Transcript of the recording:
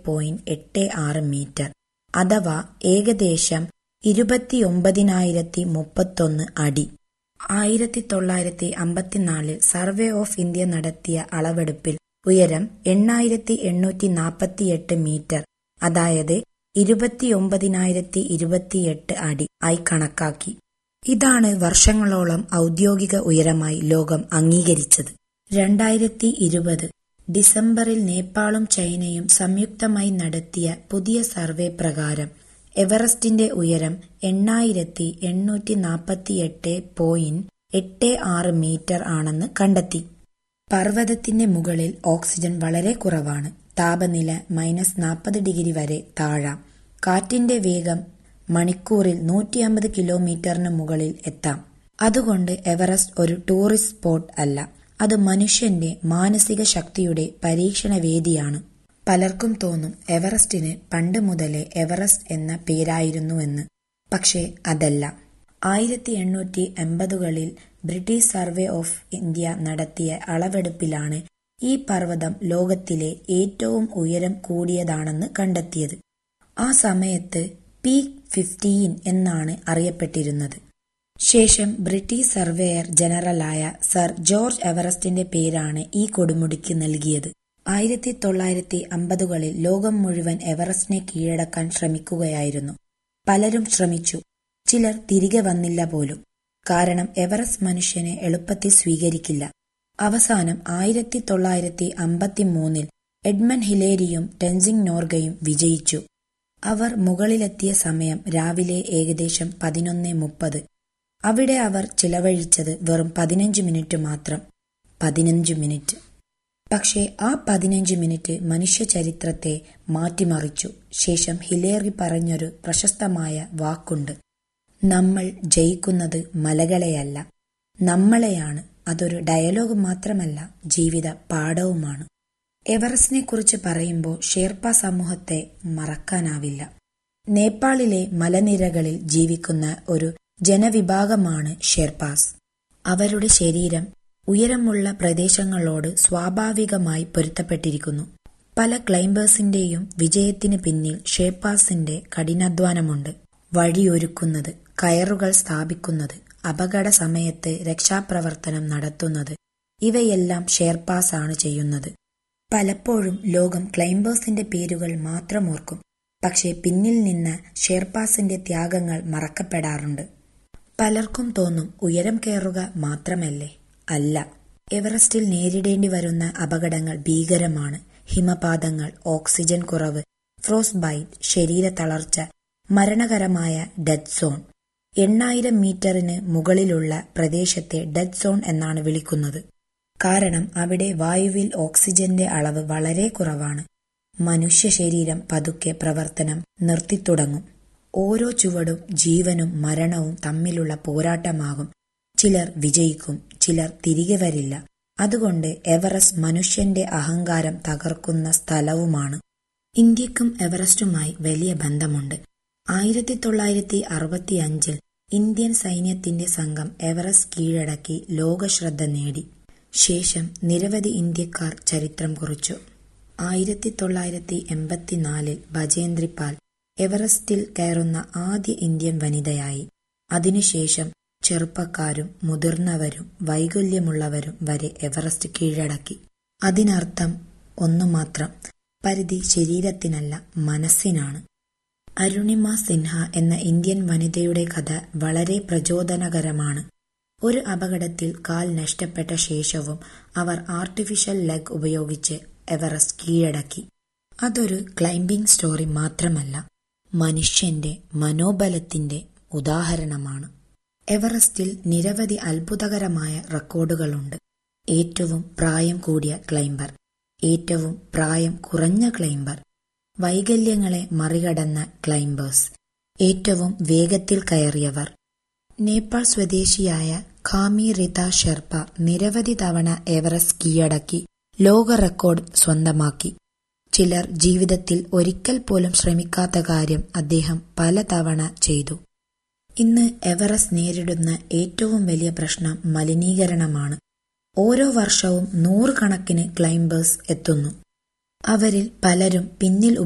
point എട്ട് ആറ് metre അഥവാ ഏകദേശം ഇരുപത്തിയൊമ്പതിനായിരത്തി മുപ്പത്തൊന്ന് അടി ആയിരത്തി തൊള്ളായിരത്തി അമ്പത്തിനാലിൽ സർവേ ഓഫ് ഇന്ത്യ നടത്തിയ അളവെടുപ്പിൽ ഉയരം എണ്ണായിരത്തി എണ്ണൂറ്റി നാൽപ്പത്തിയെട്ട് മീറ്റർ അതായത് ഇരുപത്തിയൊമ്പതിനായിരത്തി ഇരുപത്തിയെട്ട് അടി ആയി കണക്കാക്കി ഇതാണ് വർഷങ്ങളോളം ഔദ്യോഗിക ഉയരമായി ലോകം അംഗീകരിച്ചത് രണ്ടായിരത്തി ഇരുപത് ഡിസംബറിൽ നേപ്പാളും ചൈനയും സംയുക്തമായി നടത്തിയ പുതിയ സർവേ പ്രകാരം എവറസ്റ്റിന്റെ ഉയരം എണ്ണായിരത്തി എണ്ണൂറ്റി നാൽപ്പത്തിയെട്ട് പോയിന്റ് എട്ട് ആറ് മീറ്റർ ആണെന്ന് കണ്ടെത്തി പർവ്വതത്തിന്റെ മുകളിൽ ഓക്സിജൻ വളരെ കുറവാണ് താപനില മൈനസ് നാൽപ്പത് ഡിഗ്രി വരെ താഴാം കാറ്റിന്റെ വേഗം മണിക്കൂറിൽ നൂറ്റിയമ്പത് കിലോമീറ്ററിന് മുകളിൽ എത്താം അതുകൊണ്ട് എവറസ്റ്റ് ഒരു ടൂറിസ്റ്റ് സ്പോട്ട് അല്ല അത് മനുഷ്യന്റെ മാനസിക ശക്തിയുടെ പരീക്ഷണ വേദിയാണ് പലർക്കും തോന്നും എവറസ്റ്റിന് പണ്ട് മുതലേ എവറസ്റ്റ് എന്ന പേരായിരുന്നുവെന്ന് പക്ഷേ അതല്ല ആയിരത്തി എണ്ണൂറ്റി എൺപതുകളിൽ ബ്രിട്ടീഷ് സർവേ ഓഫ് ഇന്ത്യ നടത്തിയ അളവെടുപ്പിലാണ് ഈ പർവ്വതം ലോകത്തിലെ ഏറ്റവും ഉയരം കൂടിയതാണെന്ന് കണ്ടെത്തിയത് ആ സമയത്ത് പീക്ക് ഫിഫ്റ്റീൻ എന്നാണ് അറിയപ്പെട്ടിരുന്നത് ശേഷം ബ്രിട്ടീഷ് സർവേയർ ജനറലായ സർ ജോർജ് എവറസ്റ്റിന്റെ പേരാണ് ഈ കൊടുമുടിക്ക് നൽകിയത് ആയിരത്തി തൊള്ളായിരത്തി അമ്പതുകളിൽ ലോകം മുഴുവൻ എവറസ്റ്റിനെ കീഴടക്കാൻ ശ്രമിക്കുകയായിരുന്നു പലരും ശ്രമിച്ചു ചിലർ തിരികെ വന്നില്ല പോലും കാരണം എവറസ്റ്റ് മനുഷ്യനെ എളുപ്പത്തിൽ സ്വീകരിക്കില്ല അവസാനം ആയിരത്തി തൊള്ളായിരത്തി അമ്പത്തിമൂന്നിൽ എഡ്മൻ ഹിലേരിയും ടെൻസിംഗ് നോർഗയും വിജയിച്ചു അവർ മുകളിലെത്തിയ സമയം രാവിലെ ഏകദേശം പതിനൊന്ന് മുപ്പത് അവിടെ അവർ ചിലവഴിച്ചത് വെറും പതിനഞ്ച് മിനിറ്റ് മാത്രം പതിനഞ്ച് മിനിറ്റ് പക്ഷേ ആ പതിനഞ്ച് മിനിറ്റ് മനുഷ്യ ചരിത്രത്തെ മാറ്റിമറിച്ചു ശേഷം ഹിലേറി പറഞ്ഞൊരു പ്രശസ്തമായ വാക്കുണ്ട് നമ്മൾ ജയിക്കുന്നത് മലകളെയല്ല നമ്മളെയാണ് അതൊരു ഡയലോഗ് മാത്രമല്ല ജീവിത പാഠവുമാണ് എവറസ്റ്റിനെ കുറിച്ച് പറയുമ്പോൾ ഷേർപ്പ സമൂഹത്തെ മറക്കാനാവില്ല നേപ്പാളിലെ മലനിരകളിൽ ജീവിക്കുന്ന ഒരു ജനവിഭാഗമാണ് ഷെർപ്പാസ് അവരുടെ ശരീരം ഉയരമുള്ള പ്രദേശങ്ങളോട് സ്വാഭാവികമായി പൊരുത്തപ്പെട്ടിരിക്കുന്നു പല ക്ലൈംബേഴ്സിന്റെയും വിജയത്തിന് പിന്നിൽ ഷേപ്പാസിന്റെ കഠിനാധ്വാനമുണ്ട് വഴിയൊരുക്കുന്നത് കയറുകൾ സ്ഥാപിക്കുന്നത് അപകട സമയത്ത് രക്ഷാപ്രവർത്തനം നടത്തുന്നത് ഇവയെല്ലാം ഷേർപ്പാസ് ആണ് ചെയ്യുന്നത് പലപ്പോഴും ലോകം ക്ലൈംബേഴ്സിന്റെ പേരുകൾ മാത്രം ഓർക്കും പക്ഷേ പിന്നിൽ നിന്ന് ഷേർപ്പാസിന്റെ ത്യാഗങ്ങൾ മറക്കപ്പെടാറുണ്ട് പലർക്കും തോന്നും ഉയരം കയറുക മാത്രമല്ലേ അല്ല എവറസ്റ്റിൽ നേരിടേണ്ടി വരുന്ന അപകടങ്ങൾ ഭീകരമാണ് ഹിമപാതങ്ങൾ ഓക്സിജൻ കുറവ് ഫ്രോസ് ബൈറ്റ് ശരീര തളർച്ച മരണകരമായ ഡെഡ് സോൺ എണ്ണായിരം മീറ്ററിന് മുകളിലുള്ള പ്രദേശത്തെ ഡെഡ് സോൺ എന്നാണ് വിളിക്കുന്നത് കാരണം അവിടെ വായുവിൽ ഓക്സിജന്റെ അളവ് വളരെ കുറവാണ് മനുഷ്യ ശരീരം പതുക്കെ പ്രവർത്തനം നിർത്തിത്തുടങ്ങും ഓരോ ചുവടും ജീവനും മരണവും തമ്മിലുള്ള പോരാട്ടമാകും ചിലർ വിജയിക്കും ചിലർ തിരികെ വരില്ല അതുകൊണ്ട് എവറസ്റ്റ് മനുഷ്യന്റെ അഹങ്കാരം തകർക്കുന്ന സ്ഥലവുമാണ് ഇന്ത്യക്കും എവറസ്റ്റുമായി വലിയ ബന്ധമുണ്ട് ആയിരത്തി തൊള്ളായിരത്തി അറുപത്തിയഞ്ചിൽ ഇന്ത്യൻ സൈന്യത്തിന്റെ സംഘം എവറസ്റ്റ് കീഴടക്കി ലോകശ്രദ്ധ നേടി ശേഷം നിരവധി ഇന്ത്യക്കാർ ചരിത്രം കുറിച്ചു ആയിരത്തി തൊള്ളായിരത്തി എൺപത്തിനാലിൽ ബജേന്ദ്രിപാൽ എവറസ്റ്റിൽ കയറുന്ന ആദ്യ ഇന്ത്യൻ വനിതയായി അതിനുശേഷം ചെറുപ്പക്കാരും മുതിർന്നവരും വൈകല്യമുള്ളവരും വരെ എവറസ്റ്റ് കീഴടക്കി അതിനർത്ഥം ഒന്നു മാത്രം പരിധി ശരീരത്തിനല്ല മനസ്സിനാണ് അരുണിമ സിൻഹ എന്ന ഇന്ത്യൻ വനിതയുടെ കഥ വളരെ പ്രചോദനകരമാണ് ഒരു അപകടത്തിൽ കാൽ നഷ്ടപ്പെട്ട ശേഷവും അവർ ആർട്ടിഫിഷ്യൽ ലെഗ് ഉപയോഗിച്ച് എവറസ്റ്റ് കീഴടക്കി അതൊരു ക്ലൈംബിംഗ് സ്റ്റോറി മാത്രമല്ല മനുഷ്യന്റെ മനോബലത്തിന്റെ ഉദാഹരണമാണ് എവറസ്റ്റിൽ നിരവധി അത്ഭുതകരമായ റെക്കോർഡുകളുണ്ട് ഏറ്റവും പ്രായം കൂടിയ ക്ലൈംബർ ഏറ്റവും പ്രായം കുറഞ്ഞ ക്ലൈംബർ വൈകല്യങ്ങളെ മറികടന്ന ക്ലൈംബേഴ്സ് ഏറ്റവും വേഗത്തിൽ കയറിയവർ നേപ്പാൾ സ്വദേശിയായ ഖാമി റിത ഷെർപ്പ നിരവധി തവണ എവറസ്റ്റ് കീഴടക്കി ലോക റെക്കോർഡ് സ്വന്തമാക്കി ചിലർ ജീവിതത്തിൽ ഒരിക്കൽ പോലും ശ്രമിക്കാത്ത കാര്യം അദ്ദേഹം പലതവണ ചെയ്തു ഇന്ന് എവറസ്റ്റ് നേരിടുന്ന ഏറ്റവും വലിയ പ്രശ്നം മലിനീകരണമാണ് ഓരോ വർഷവും നൂറുകണക്കിന് ക്ലൈംബേഴ്സ് എത്തുന്നു അവരിൽ പലരും പിന്നിൽ